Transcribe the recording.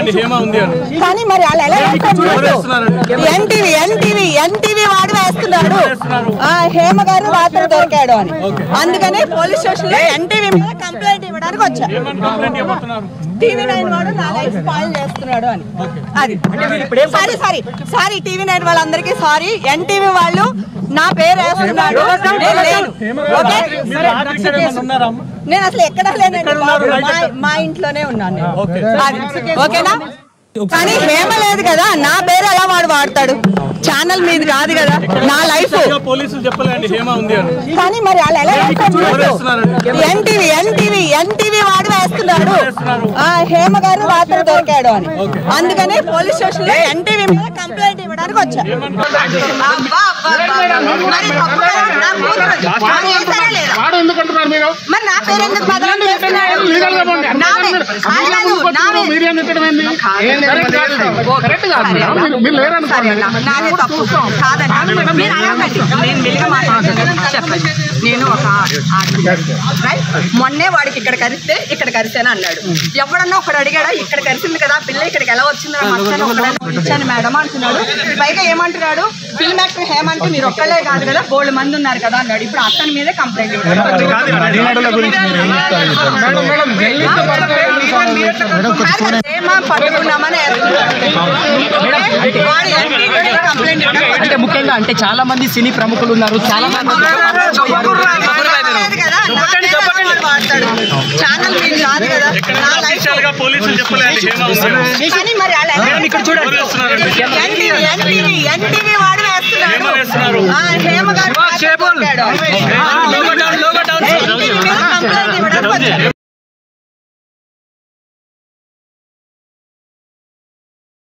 హేమ ఉంది అని కానీ మరి వాళ్ళు ఎలా వేస్తారు ఎవరు వేస్తున్నారండి? ఎన్టీవీ ఎన్టీవీ ఎన్టీవీ వాడు వేస్తున్నాడు ఆ హేమ గారు రాత్రి దొరికాడు అని అందుకనే పోలీస్ స్టేషన్ లో ఎన్టీవీ మీద కంప్లైంట్ ఇవ్వడానికి వచ్చా ఏమని కంప్లైంట్ ఇవ్వబోతున్నారు టీవీ నైన్ వాడు నా లైఫ్ స్పాయిల్ చేస్తున్నాడు అని అది sorry sorry sorry TV nine వాళ్ళందరికీ సారీ ఎన్టీవీ వాళ్ళు నా పేరు వేస్తున్నాడు నేను లేను ఓకే మీరు రాత్రి ఇక్కడ ఏమన్నా ఉన్నారా అమ్మ? నేను అసలు ఎక్కడ లేనండి ఎక్కడ ఉన్నారు? బాబు. మా- మా ఇంట్లోనే ఉన్నాను నేను ఓకే. అది. ఓకేనా కానీ హేమ లేదు కదా నా పేరు ఎలా వాడు వాడతాడు ఛానల్ మీది కాదు కదా నా లైఫ్ ఇంకా పోలీసులు చెప్పలేండి హేమ ఉంది అని కానీ మరి వాళ్ళు ఎలా ఎవరు వేస్తున్నారండి? ఎన్టీవీ ఎన్టీవీ ఎన్టీవీ వాడు వేస్తున్నాడు వేస్తున్నారు? ఆ హేమ గారు రాత్రి దొరికాడు అని అందుకనే పోలీస్ స్టేషన్ లో ఎన్టీవీ మీద కంప్లైంట్ ఇవ్వడానికి వచ్చా అబ్బా, అబ్బా, అబ్బా. మరి తప్పు కదా? నా కూతురు. వాడు చేశారా లేదా? వాడు ఎందుకు అంటున్నారు మీరు మరి నా పేరు ఎందుకు బదనాం చేస్తున్నాడు? లీగల్ గా పోండి. నా పే- అది కాదు, నా పే- మీడియా తిట్టడం ఏంది కరెక్ట్ కాదు. కరెక్ట్ కాదు మేడం. మీరు- మీరు లేరు సరే అనుకోండి అన్న, నాదే తప్పు కాదండి మీరు అడగండి నేను మెల్లిగా మాట్లాడుతున్నాను చెప్పండి నేను ఒక ఆడపిల్ల. రైట్ మొన్నే వాడికి ఇక్కడ కరిస్తే ఇక్కడ కరిసాను అన్నాడు ఎవడన్నా ఒకడు అడిగాడా ఇక్కడ కరిసింది కదా పిల్ల ఇక్కడికి ఎలా వచ్చింది మచ్చని ఒకడన్నా ఇచ్చాను మేడం అంటున్నాడు పైగా ఏమంటున్నాడు ఫిల్మ్ యాక్టర్ హేమంత్ మీరు ఒక్కలే కాదు కదా బోల్డ్ మంది ఉన్నారు కదా అన్నాడు ఇప్పుడు అతని మీదే కంప్లైంట్ మేడం మేడం ఢిల్లీ పట్టుకున్నామని వాడు ఎంపీ మీద కంప్లైంట్ ఇవ్వడం అంటే ముఖ్యంగా అంటే చాలా మంది సినీ ప్రముఖులు ఉన్నారు చాలా మంది ఛానల్ మీరు కాదు కదా నా లైఫ్ అఫీషియల్ గా పోలీసులు చెప్పలేండి హేమ ఉంది అని కానీ మరి అలా ఇక్కడ చూడండి ఎవరు వేస్తున్నారండి ఎన్టీవీ ఎన్టీవీ ఎన్టీవీ వాడు వేస్తున్నాడు హేమ వేస్తున్నారు. ఆ, హేమ గారు దొరికాడు. ఎన్టీవీ మీద కంప్లైంట్ ఇవ్వడానికి వచ్చాడు.